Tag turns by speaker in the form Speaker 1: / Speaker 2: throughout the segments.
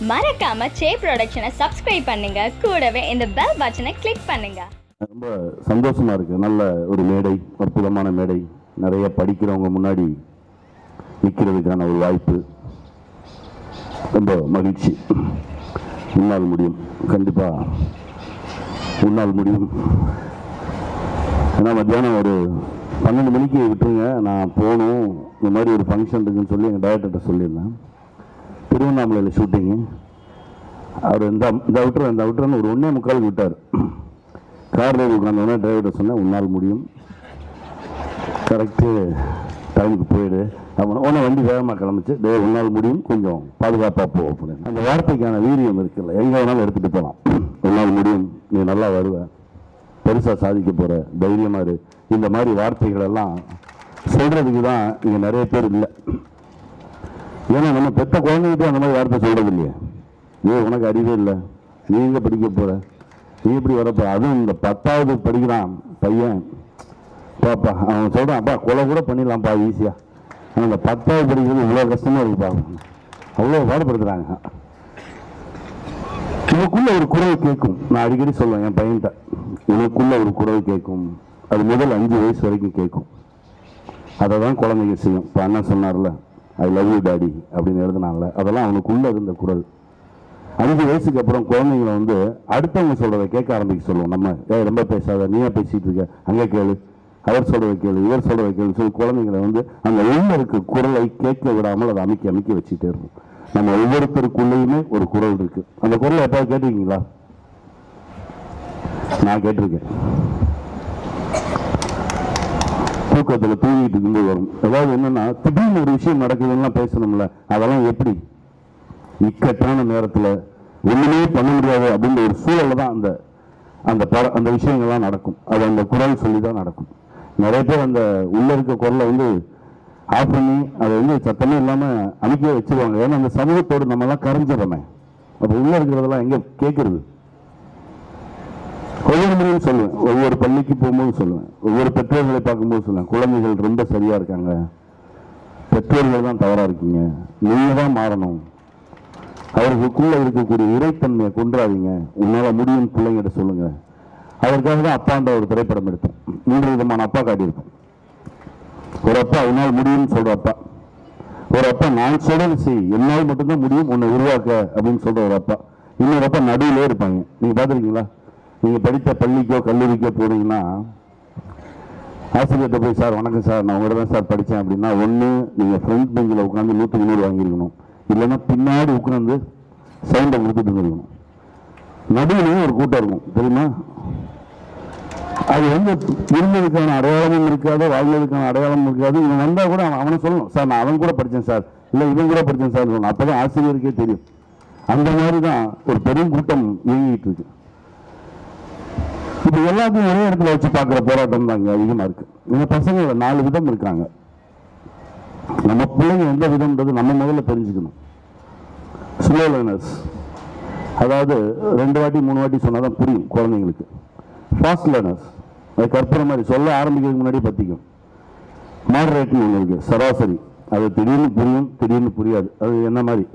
Speaker 1: மறக்காம சே ப்ரொடக்ஷனை சப்ஸ்கிரைப் பண்ணுங்க கூடவே இந்த பெல் பட்டனை கிளிக் பண்ணுங்க
Speaker 2: ரொம்ப சந்தோஷமா இருக்கு நல்ல ஒரு மேடை அற்புதமான மேடை நிறைய படிக்கிறவங்க முன்னாடி நிற்கிறதுக்கான ஒரு வாய்ப்பு ரொம்ப மகிழ்ச்சி உன்னால் முடியும் கண்டிப்பா உன்னால் முடியும் ஏன்னா மத்தியானம் ஒரு பன்னெண்டு மணிக்கு விட்டுருங்க நான் போகணும் இந்த மாதிரி ஒரு ஃபங்க்ஷன் இருக்குன்னு சொல்லி எங்கள் டைரக்டர்கிட்ட சொல்லியிருந்தேன் திருவண்ணாமலையில் ஷூட்டிங்கு அவர் இந்த இந்த விட்டுற இந்த விட்டுறன்னு ஒரு ஒன்றே முக்காலுக்கு விட்டார் காரில் உட்காந்தோடனே டிரைவர்கிட்ட சொன்னேன் உன்னால் முடியும் கரெக்டு டைமுக்கு போயிடு அவனை உடனே வண்டி வேகமாக கிளம்பிச்சு டே உன்னால் முடியும் கொஞ்சம் பாதுகாப்பாக போ அப்படின்னு அந்த வார்த்தைக்கான வீரியம் இருக்குல்ல எங்கே வேணாலும் எடுத்துகிட்டு போகலாம் உன்னால் முடியும் நீ நல்லா வருவ பெருசாக சாதிக்க போகிற தைரியமாக இரு இந்த மாதிரி வார்த்தைகள் எல்லாம் சொல்கிறதுக்கு தான் இங்கே நிறைய பேர் இல்லை ஏன்னா நம்ம பெத்த குழந்தைகிட்ட அந்த மாதிரி வார்த்தை சொல்கிறது இல்லையே ஏ உனக்கு அறிவே இல்லை நீ எங்கே படிக்க போகிற நீ எப்படி வரப்போ அதுவும் இந்த பத்தாவது படிக்கிறான் பையன் பாப்பா அவன் சொல்கிறான் அப்பா கொலை கூட பண்ணிடலாம்ப்பா ஈஸியாக ஆனால் இந்த பத்தாவது படிக்கிறது இவ்வளோ கஷ்டமாக இருக்குப்பா அவ்வளோ பாடுபடுத்துகிறாங்க உனக்குள்ள ஒரு குரல் கேட்கும் நான் அடிக்கடி சொல்லுவேன் என் பையன்கிட்ட உனக்குள்ள ஒரு குரல் கேட்கும் அது முதல் அஞ்சு வயசு வரைக்கும் கேட்கும் அதை தான் குழந்தைங்க செய்யும் இப்போ அண்ணன் சொன்னார்ல ஐ லவ் யூ டாடி அப்படின்னு எழுதுனால அதெல்லாம் அவனுக்குள்ள இருந்த குரல் அஞ்சு வயசுக்கு அப்புறம் குழந்தைங்களை வந்து அடுத்தவங்க சொல்றதை கேட்க ஆரம்பிக்க சொல்லுவோம் நம்ம ஏய் ரொம்ப பேசாத நீயா பேசிட்டு இருக்க அங்கே கேளு அவர் சொல்றதை கேளு இவர் சொல்றதை கேளு சொல்லி குழந்தைங்களை வந்து அந்த உள்ள இருக்க குரலை கேட்க விடாமல் அதை அமைக்க அமைக்க வச்சுட்டே இருக்கும் நம்ம ஒவ்வொருத்தருக்குள்ளேயுமே ஒரு குரல் இருக்கு அந்த குரலை எப்போது கேட்டிருக்கீங்களா நான் கேட்டிருக்கேன் தூக்கத்தில் தூங்கிட்டு இருக்கும்போது வரும் அதாவது என்னன்னா திடீர்னு ஒரு விஷயம் நடக்குதுன்னா பேசணும்ல அதெல்லாம் எப்படி இக்கட்டான நேரத்தில் ஒண்ணுமே பண்ண முடியாது அப்படின்ற ஒரு சூழல்ல தான் அந்த அந்த பட அந்த விஷயங்கள்லாம் நடக்கும் அது அந்த குரல் சொல்லி தான் நடக்கும் நிறைய பேர் அந்த உள்ள இருக்க குரலை வந்து ஆஃப் பண்ணி அதை வந்து சத்தமே இல்லாம அமைக்க வச்சிருவாங்க ஏன்னா அந்த சமூகத்தோடு நம்ம எல்லாம் கரைஞ்சிடறோமே அப்போ உள்ள இருக்கிறதெல்லாம் எங்க கேட்கறது ஒவ்வொரு முறையும் சொல்லுவேன் ஒவ்வொரு பள்ளிக்கு போகும்போது சொல்லுவேன் ஒவ்வொரு பெற்றோர்களை பார்க்கும்போது சொல்லுவேன் குழந்தைகள் ரொம்ப சரியா இருக்காங்க பெற்றோர்கள் தான் தவறா இருக்கீங்க நீங்க தான் மாறணும் அவர்களுக்குள்ள இருக்கக்கூடிய இறைத்தன்மையை கொன்றாதீங்க உன்னால முடியும் பிள்ளைங்கிட்ட சொல்லுங்க அதற்காக தான் அப்பான்ற ஒரு திரைப்படம் எடுத்தோம் மூன்று விதமான அப்பா காட்டியிருப்போம் ஒரு அப்பா உன்னால் முடியும்னு சொல்ற அப்பா ஒரு அப்பா நான் சொல்றது செய் என்னால் மட்டும்தான் முடியும் உன்னை உருவாக்க அப்படின்னு சொல்ற ஒரு அப்பா இன்னொரு அப்பா நடுவிலே இருப்பாங்க நீங்க பார்த்துருக்கீங்களா நீங்க படித்த பள்ளிக்கோ கல்லூரிக்கோ போனீங்கன்னா ஆசிரியர்கிட்ட போய் சார் வணக்கம் சார் நான் உங்கள்கிட்ட தான் சார் படித்தேன் அப்படின்னா ஒன்று நீங்கள் ஃப்ரண்ட் பெஞ்சில் உட்காந்து நூற்றுக்கு நூறு வாங்கியிருக்கணும் இல்லைன்னா பின்னாடி உட்காந்து சவுண்டை கொடுத்துட்டு இருந்திருக்கணும் நடுவுலையும் ஒரு கூட்டம் இருக்கும் தெரியுமா அது வந்து இருந்ததுக்கான அடையாளமும் இருக்காது வாழ்ந்ததுக்கான அடையாளமும் இருக்காது இவன் வந்தால் கூட அவன் அவனை சொல்லணும் சார் நான் அவன் கூட படித்தேன் சார் இல்லை இவன் கூட படித்தேன் சார் சொல்லணும் அப்போ தான் ஆசிரியருக்கே தெரியும் அந்த மாதிரி தான் ஒரு பெரும் கூட்டம் இயங்கிட்டு இருக்கு இப்போ எல்லாத்தையும் ஒரே இடத்துல வச்சு பார்க்குற போராட்டம் தான் இங்கே அதிகமாக இருக்கு இந்த பசங்கள நாலு விதம் இருக்காங்க நம்ம பிள்ளைங்க எந்த விதம்ன்றது நம்ம முதல்ல தெரிஞ்சுக்கணும் ஸ்லோ லேர்னர்ஸ் அதாவது ரெண்டு வாட்டி மூணு வாட்டி சொன்னால் தான் புரியும் குழந்தைங்களுக்கு ஃபாஸ்ட் லேர்னர்ஸ் அது கற்பனை மாதிரி சொல்ல ஆரம்பிக்கிறதுக்கு முன்னாடி பற்றிக்கும் மாடரேட்னு ஒன்று இருக்குது சராசரி அது திடீர்னு புரியும் திடீர்னு புரியாது அது என்ன மாதிரி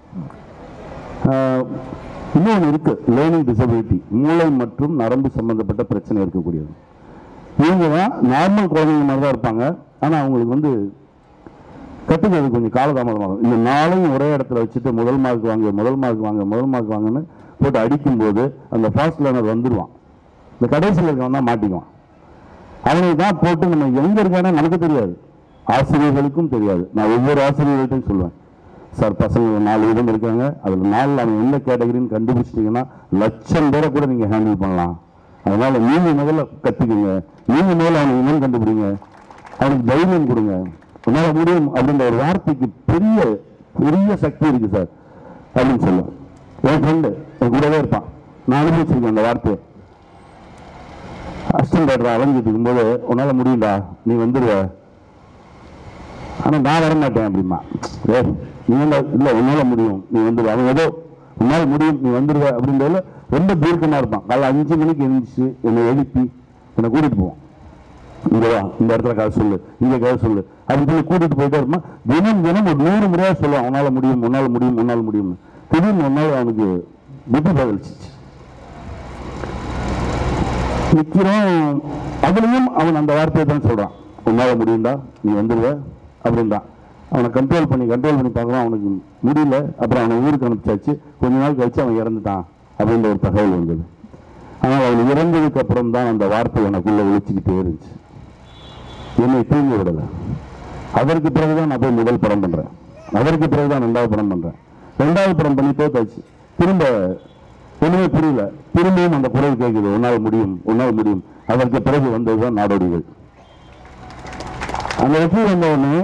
Speaker 2: ஆஹ், இன்னொன்று இருக்கு லேர்னிங் டிசபிலிட்டி மூளை மற்றும் நரம்பு சம்பந்தப்பட்ட பிரச்சனை இருக்கக்கூடியது இவங்க தான் நார்மல் குழந்தைங்க மாதிரி தான் இருப்பாங்க ஆனால் அவங்களுக்கு வந்து கற்றுக்கிறது கொஞ்சம் காலதாமதமாகும் இந்த நாளையும் ஒரே இடத்துல வச்சுட்டு முதல் மார்க் வாங்க முதல் மார்க் வாங்க முதல் மார்க் வாங்கன்னு போட்டு அடிக்கும்போது அந்த ஃபாஸ்ட் லேர்னர் வந்துடுவான் இந்த கடைசியில் இருக்கவன் தான் மாட்டிக்குவான் அவனுக்கு தான் போட்டு நம்ம எங்கே இருக்கானே நமக்கு தெரியாது ஆசிரியர்களுக்கும் தெரியாது நான் ஒவ்வொரு ஆசிரியர்கள்ட்டையும் சொல்லுவேன் சார் பசங்க ஒரு நாலு விதம் இருக்காங்க அதில் நாலில் அவன் எந்த கேட்டகரின்னு கண்டுபிடிச்சிட்டிங்கன்னா லட்சம் பேரை கூட நீங்கள் ஹேண்டில் பண்ணலாம் அதனால நீங்கள் முதல்ல கற்றுக்குங்க நீங்கள் முதல்ல அவனுக்கு இனம் கண்டுபிடிங்க அவனுக்கு தைரியம் கொடுங்க உன்னால் முடியும் அப்படின்ற ஒரு வார்த்தைக்கு பெரிய பெரிய சக்தி இருக்கு சார் அப்படின்னு சொல்லுவேன் என் ஃப்ரெண்டு என் கூடவே இருப்பான் நான் அனுபவிச்சிருக்கேன் அந்த வார்த்தையை அசிஸ்டன்ட் டைரக்டர் அலைஞ்சிட்டு இருக்கும்போது உன்னால முடியும்டா நீ வந்துடுவ ஆனா நான் வர மாட்டேன் அப்படிமா ஏ நீ வந்து இல்ல உன்னால முடியும் நீ வந்துடுவ அவன் ஏதோ உன்னால முடியும் நீ வந்துடுவ அப்படின்றதுல ரொம்ப தீர்க்கமா இருப்பான் காலைல அஞ்சு மணிக்கு எழுந்துச்சு என்னை எழுப்பி என்னை கூட்டிட்டு போவான் இங்க வா இந்த இடத்துல கதை சொல்லு இங்க கதை சொல்லு அப்படின்னு சொல்லி கூட்டிட்டு போயிட்டே இருப்பான் தினம் தினம் ஒரு நூறு முறையா சொல்லுவான் உன்னால முடியும் உன்னால முடியும் உன்னால முடியும் திடீர்னு ஒரு நாள் அவனுக்கு புத்தி பதிலிச்சிச்சு நிற்கிறோம் அதுலேயும் அவன் அந்த வார்த்தையை தான் சொல்கிறான் உன்னால் முடியும்டா நீ வந்துடுவ அப்படின்றான் அவனை கண்ட்ரோல் பண்ணி கண்ட்ரோல் பண்ணி பார்க்குறான் அவனுக்கு முடியல அப்புறம் அவனை ஊருக்கு அனுப்பிச்சாச்சு கொஞ்ச நாள் கழிச்சு அவன் இறந்துட்டான் அப்படின்ற ஒரு தகவல் வந்தது ஆனால் அவன் இறந்ததுக்கு அப்புறம் தான் அந்த வார்த்தை எனக்குள்ளே ஒழிச்சுக்கிட்டே இருந்துச்சு என்னை தூங்கி விடலை அதற்கு பிறகுதான் நான் போய் முதல் படம் பண்ணுறேன் அதற்கு பிறகுதான் ரெண்டாவது படம் பண்ணுறேன் ரெண்டாவது படம் பண்ணி தோத்தாச்சு திரும்ப ஒன்றுமே புரியல திரும்பியும் அந்த குரல் கேட்குது உன்னால் முடியும் உன்னால் முடியும் அதற்கு பிறகு வந்ததுதான் நாடோடிகள் அந்த வெற்றி வந்த உடனே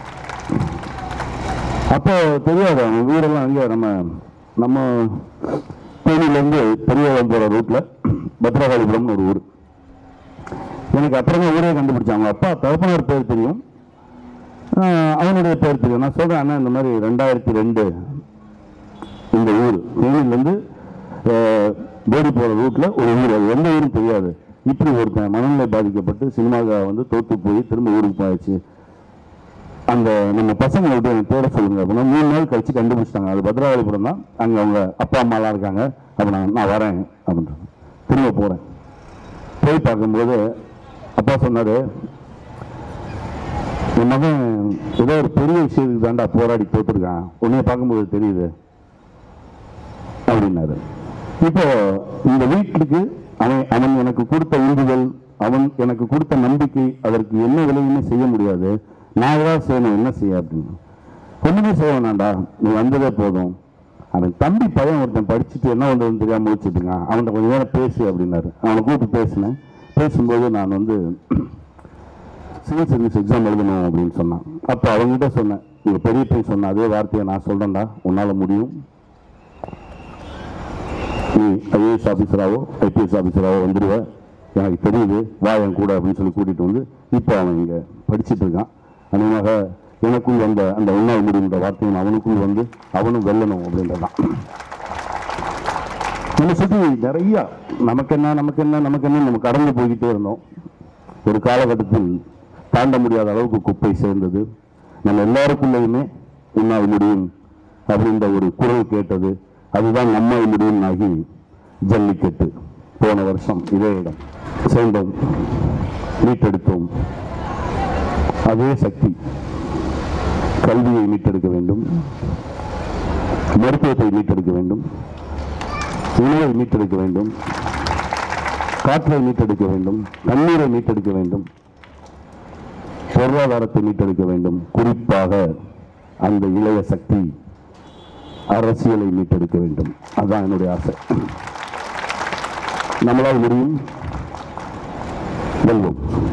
Speaker 2: அப்போ தெரியாது அவங்க வீடெல்லாம் அங்கே நம்ம நம்ம தேனியிலேருந்து பெரியவளம் போகிற ரூட்டில் பத்ரகாளிபுரம்னு ஒரு ஊர் எனக்கு அப்புறம் தான் ஊரே கண்டுபிடிச்சாங்க அப்பா தகப்பனார் பேர் தெரியும் ஆஹ் அவனுடைய பேர் தெரியும் நான் சொல்கிறேன் அண்ணா இந்த மாதிரி ரெண்டாயிரத்தி ரெண்டு இந்த ஊர் தேனியிலேருந்து பேடி போகிற ரூட்டில் ஒரு ஊர் அது எந்த ஊரும் தெரியாது இப்படி ஒருத்தன் மனநிலை பாதிக்கப்பட்டு சினிமாவை வந்து தோத்து போய் திரும்ப ஊருக்கு போயாச்சு அந்த நம்ம பசங்களை விட்டு எனக்கு தேட சொல்லுங்க அப்படின்னா மூணு நாள் கழிச்சு கண்டுபிடிச்சிட்டாங்க அது பத்ராவளிபுரம் தான் அங்கே அவங்க அப்பா அம்மாலாம் இருக்காங்க அப்போ நான் நான் வரேன் அப்படின்றாங்க திரும்ப போகிறேன் போய் பார்க்கும்போது அப்பா சொன்னார் என் மகன் ஏதோ ஒரு பெரிய விஷயத்துக்கு தாண்டா போராடி தோத்துருக்கான் உன்னைய பார்க்கும்போது தெரியுது அப்படின்னாரு இப்போ இந்த வீட்டுக்கு அவன் அவன் எனக்கு கொடுத்த உறுதிகள் அவன் எனக்கு கொடுத்த நம்பிக்கை அதற்கு என்ன விலையுமே செய்ய முடியாது நான் ஏதாவது செய்யணும் என்ன செய்ய அப்படின்னு ஒண்ணுமே செய்ய வேணாம்டா நீ வந்ததே போதும் அவன் தம்பி பையன் ஒருத்தன் படிச்சுட்டு என்ன பண்றதுன்னு தெரியாம முடிச்சுட்டு இருக்கான் அவன்கிட்ட கொஞ்ச நேரம் பேசு அப்படின்னாரு அவனை கூப்பிட்டு பேசினேன் பேசும்போது நான் வந்து சிவில் சர்வீஸ் எக்ஸாம் எழுதணும் அப்படின்னு சொன்னான் அப்போ அவங்ககிட்ட சொன்னேன் நீங்கள் பெரிய பையன் சொன்ன அதே வார்த்தையை நான் சொல்கிறேன்டா உன்னால் முடியும் நீ ஐஏஎஸ் ஆஃபீஸராகவோ ஐபிஎஸ் ஆஃபீஸராகவோ வந்துடுவ எனக்கு தெரியுது வா என் கூட அப்படின்னு சொல்லி கூட்டிகிட்டு வந்து இப்போ அவன் இங்கே படிச்சுட்டு இருக்கான் அநேகமாக எனக்குள் வந்த அந்த உண்ணால் முடியுன்ற வார்த்தையும் அவனுக்குள் வந்து அவனும் வெல்லணும் அப்படின்றதான் நம்ம சுற்றி நிறையா நமக்கு என்ன நமக்கு என்ன நமக்கு என்ன நம்ம கடந்து போய்கிட்டே இருந்தோம் ஒரு காலகட்டத்தில் தாண்ட முடியாத அளவுக்கு குப்பை சேர்ந்தது நம்ம எல்லாருக்குள்ளேயுமே உன்னால் முடியும் அப்படின்ற ஒரு குரல் கேட்டது அதுதான் நம்மால் முடியும் ஆகி ஜல்லிக்கட்டு போன வருஷம் இதே இடம் சேர்ந்தோம் மீட்டெடுத்தோம் அதே சக்தி கல்வியை மீட்டெடுக்க வேண்டும் மருத்துவத்தை மீட்டெடுக்க வேண்டும் உணவை மீட்டெடுக்க வேண்டும் காற்றை மீட்டெடுக்க வேண்டும் தண்ணீரை மீட்டெடுக்க வேண்டும் பொருளாதாரத்தை மீட்டெடுக்க வேண்டும் குறிப்பாக அந்த இளைய சக்தி அரசியலை மீட்டெடுக்க வேண்டும் அதுதான் என்னுடைய ஆசை நம்மளால் முடியும் வெல்வோம்